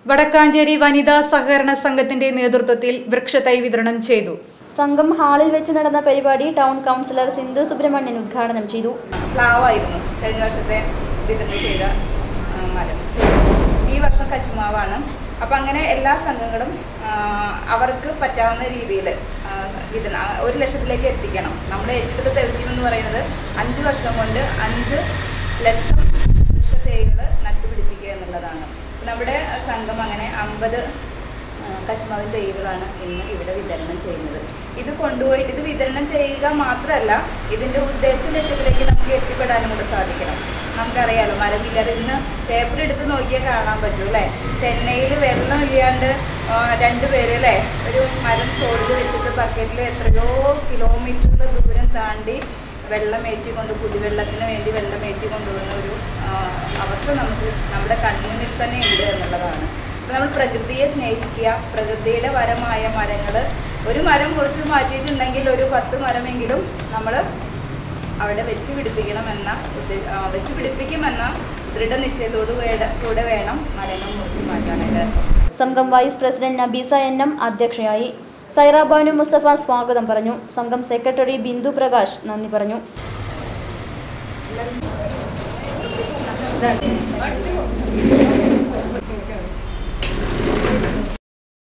വടക്കാഞ്ചേരി വനിതാ സഹകരണ സംഘത്തിന്റെ നേതൃത്വത്തിൽ വൃക്ഷത്തൈ വിതരണം ചെയ്തു സംഘം ഹാളിൽ വെച്ച് നടന്ന പരിപാടി ടൗൺ കൗൺസിലർ സിന്ധു സുബ്രഹ്മണ്യൻ ഉദ്ഘാടനം ചെയ്തു പ്ലാവായിരുന്നു കഴിഞ്ഞ വർഷത്തെ വിതരണം ചെയ്ത ആ, മരം ഈ വർഷം കശുമാവാണ് അപ്പം അങ്ങനെ എല്ലാ സംഘങ്ങളും ആ, അവർക്ക് പറ്റാവുന്ന രീതിയിൽ വിതരണം ആ, ഒരു ലക്ഷത്തിലേക്ക് എത്തിക്കണം നമ്മുടെ ഏറ്റെടുത്ത ദൗത്യം എന്ന് പറയുന്നത് അഞ്ച് വർഷം കൊണ്ട് അഞ്ച് ലക്ഷം വൃക്ഷത്തൈകൾ നട്ടുപിടിപ്പിക്കുക എന്നുള്ളതാണ് നമ്മുടെ സംഘം അങ്ങനെ അമ്പത് കശുമാവിൻ തൈകളാണ് ഇന്ന് ഇവിടെ വിതരണം ചെയ്യുന്നത് ഇത് കൊണ്ടുപോയിട്ട് ഇത് വിതരണം ചെയ്യുക മാത്രമല്ല ഇതിൻ്റെ ഉദ്ദേശ ലക്ഷ്യത്തിലേക്ക് നമുക്ക് എത്തിപ്പെടാനും കൂടെ സാധിക്കണം നമുക്കറിയാലോ മരമില്ലാതെ ഇന്ന് പേപ്പർ എടുത്ത് നോക്കിയാൽ കാണാൻ പറ്റും അല്ലേ ചെന്നൈയിൽ വെള്ളം ഇല്ലാണ്ട് ആ, രണ്ടുപേര് അല്ലേ ഒരു മരം തോളിൽ വെച്ചിട്ട് ബക്കറ്റിൽ എത്രയോ കിലോമീറ്ററുകൾ ദൂരം താണ്ടി വെള്ളം ഏറ്റിക്കൊണ്ട് കുടിവെള്ളത്തിന് വേണ്ടി വെള്ളം ഏറ്റി കൊണ്ടുവന്ന ഒരു ആ, അവസ്ഥ നമുക്ക് നമ്മുടെ കൺമുന്നിൽ തന്നെ ഉണ്ട് എന്നുള്ളതാണ് അപ്പോൾ നമ്മൾ പ്രകൃതിയെ സ്നേഹിക്കുക പ്രകൃതിയുടെ വരമായ മരങ്ങൾ ഒരു മരം മുറിച്ച് മാറ്റിയിട്ടുണ്ടെങ്കിൽ ഒരു പത്ത് മരമെങ്കിലും നമ്മൾ അവിടെ വെച്ച് പിടിപ്പിക്കണമെന്ന ഉദ്ദേ- ആ, വെച്ച് പിടിപ്പിക്കുമെന്ന ദൃഢനിശ്ചയത്തോടു വേട- കൂടെ വേണം മരങ്ങൾ മുറിച്ച് മാറ്റാനായിട്ട് സംഘം vice president Nabeesa N M അധ്യക്ഷയായി സൈറ ബാനു മുസ്തഫ സ്വാഗതം പറഞ്ഞു സംഘം സെക്രട്ടറി ബിന്ദു പ്രകാശ് നന്ദി പറഞ്ഞു